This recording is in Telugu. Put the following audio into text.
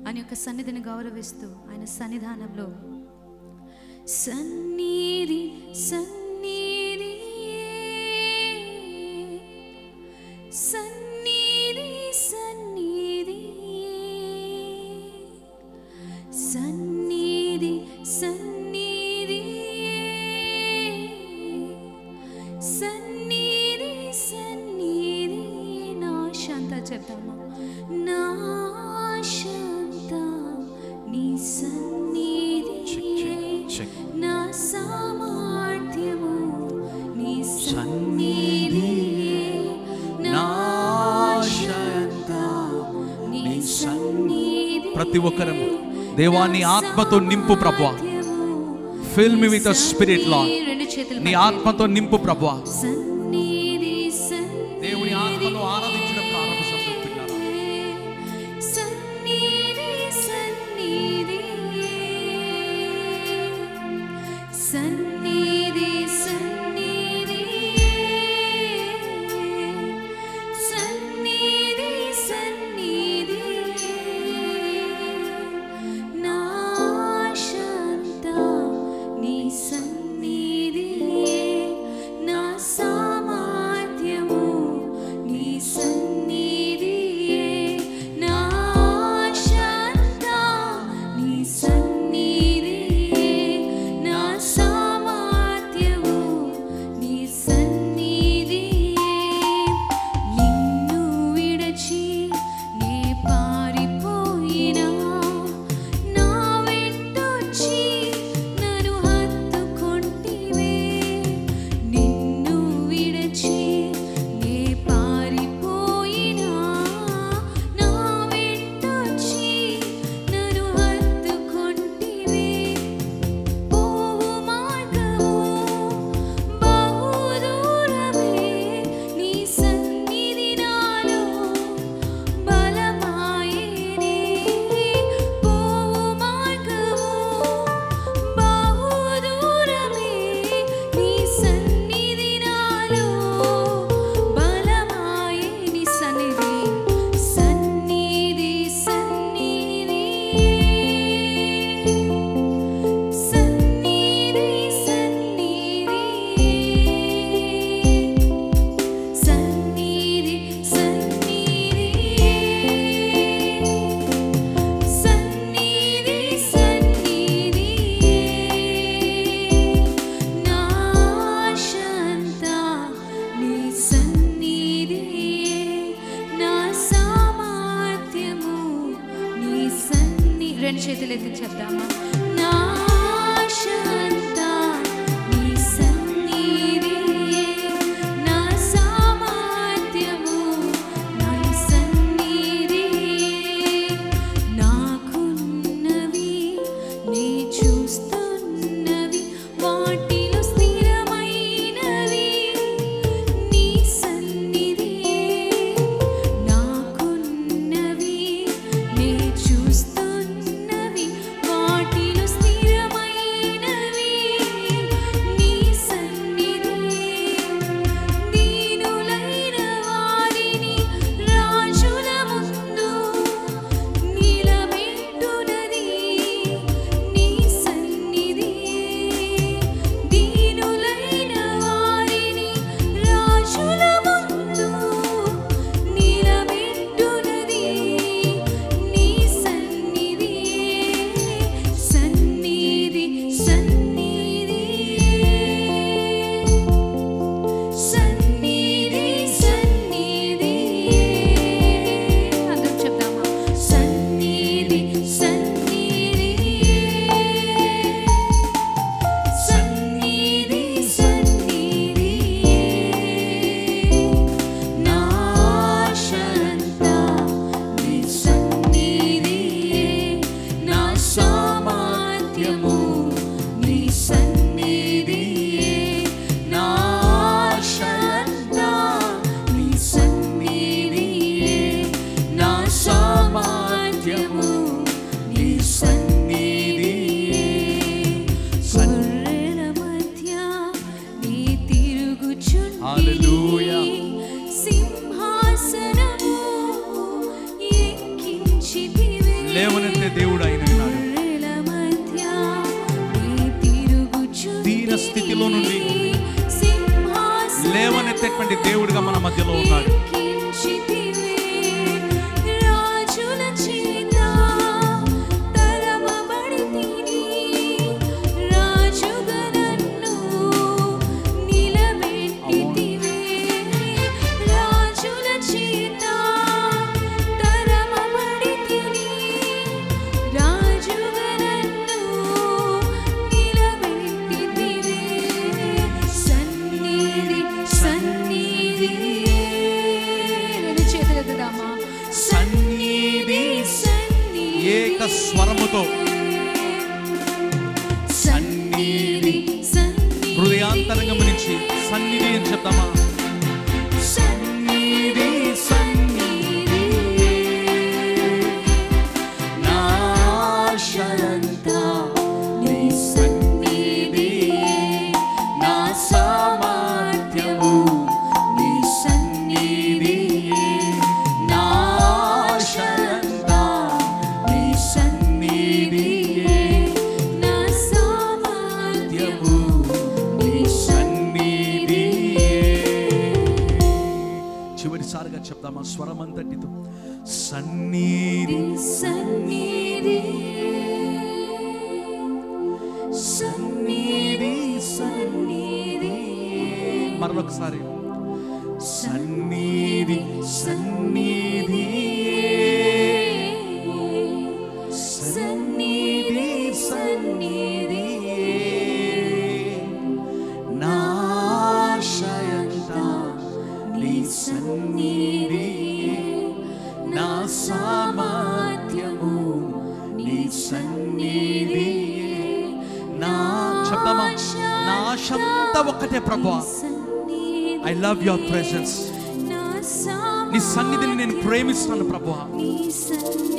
ఆయన యొక్క సన్నిధిని గౌరవిస్తూ ఆయన సన్నిధానంలో సన్నిధి సన్నిధి సన్నిధి సన్నిధి సన్నిధి సన్నిధి సన్నిధి సన్నిధి నా శాంత చెప్తామా నా శాంత నీ సన్నిధి చెక్ నా సామర్థ్యము నీ సన్నిధి నా శాంత నీ సన్నిధి ప్రతి ఒక్కరం దేవాన్ని ఆత్మతో నింపు ప్రభు ఫిల్ మీ విత్ స్పిరిట్ లా రెండు చేతులు నీ ఆత్మతో నింపు ప్రభు సన్నిధి సన్నిధి దేవుని ఆత్మలో ఆరాధించడం ప్రారంభిస్తాం పిల్లలు సన్నిధి సన్నిధి సన్నిధి సన్నిధి సన్నిధి సన్నిధి నా శాంత నీ సన్నిధి నా సామర్థ్యము నీ సన్నిధి నా శాంత నీ సన్నిధి నా సామర్థ్యము నీ సన్నిధి నిన్ను విడచి నే పారిపోయినా నా వెంటొచ్చి నన్ను హత్తుకొంటివే నిన్ను విడచి నే పారిపోయినా నా వెంటొచ్చి నన్ను హత్తుకొంటివే పోవు మార్గము బహుదూరమే నీ సన్నిధి నాలో బలమాయనే పోవు మార్గము బహుదూరమే నీ సన్నిధి నాలో బలమాయని సన్నిధి సన్నిధి సన్నిధి సన్నిధి సన్నిధి సన్నిధి సన్నిధి సన్నిధి నా శాంత నీ సన్నిధి నా సామర్థ్యము నీ సన్ని రెండు చేతులు ఎత్తి చెప్దామా నా శాంత నీ సన్నిధి నా సామర్థ్యము నీ సన్నిధి నాకున్నవి నే చూస్తున్నవి వాటిలో స్థిరమైనవి నీ సన్నిధి నాకున్నవి నే చూస్తున్నవి వాటి లేవనెత్తే దేవుడు ఆయన ఉన్నాడు గొర్రెల మధ్య నీ తిరుగుచు దీన స్థితిలో నుండి సింహాసనం లేవనెత్తేటువంటి దేవుడుగా మన మధ్యలో ఉన్నాడు ఎక్కించితివే. రాజుల చేత తరమబడితిని. రాజుగా నన్ను నిలబెట్టితివే. రాజుల చేత తరమబడితిని. రాజుగా నన్ను నిలబెట్టితివే. సన్నిధి సన్నిధి రెండు చేతులెత్తుదామా సన్నిధి సన్నిధి ఏక స్వరముతో సన్నిధి సన్నిధి హృదయాంతరంగం నుంచి సన్నిధి అని చెప్తామా సన్నిధి సన్నిధి నా ఆశలంతా నీ సన్నిధి నా సామర్థ్యము నీ సన్నిధి నా ఆశలంతా నీ సన్నిధి నా సామర్థ్యము నీ సన్నిధి చివరిసారిగా చెప్తామా స్వరం అంతటితో సన్నిధి సన్నిధి సన్నిధి సన్నిధి మరొకసారి సన్నిధి సన్నిధి సన్నిధి సన్నిధి నా ఆశయంతా నీ సన్నిధి నా సామర్థ్యము నీ సన్నిధి నా చెప్తామా నా ఆశంతా ఒక్కటే ప్రభా ఐ లవ్ యువర్ ప్రెసెన్స్ నీ సన్నిధిని నేను ప్రేమిస్తాను ప్రభా నీ సన్నిధి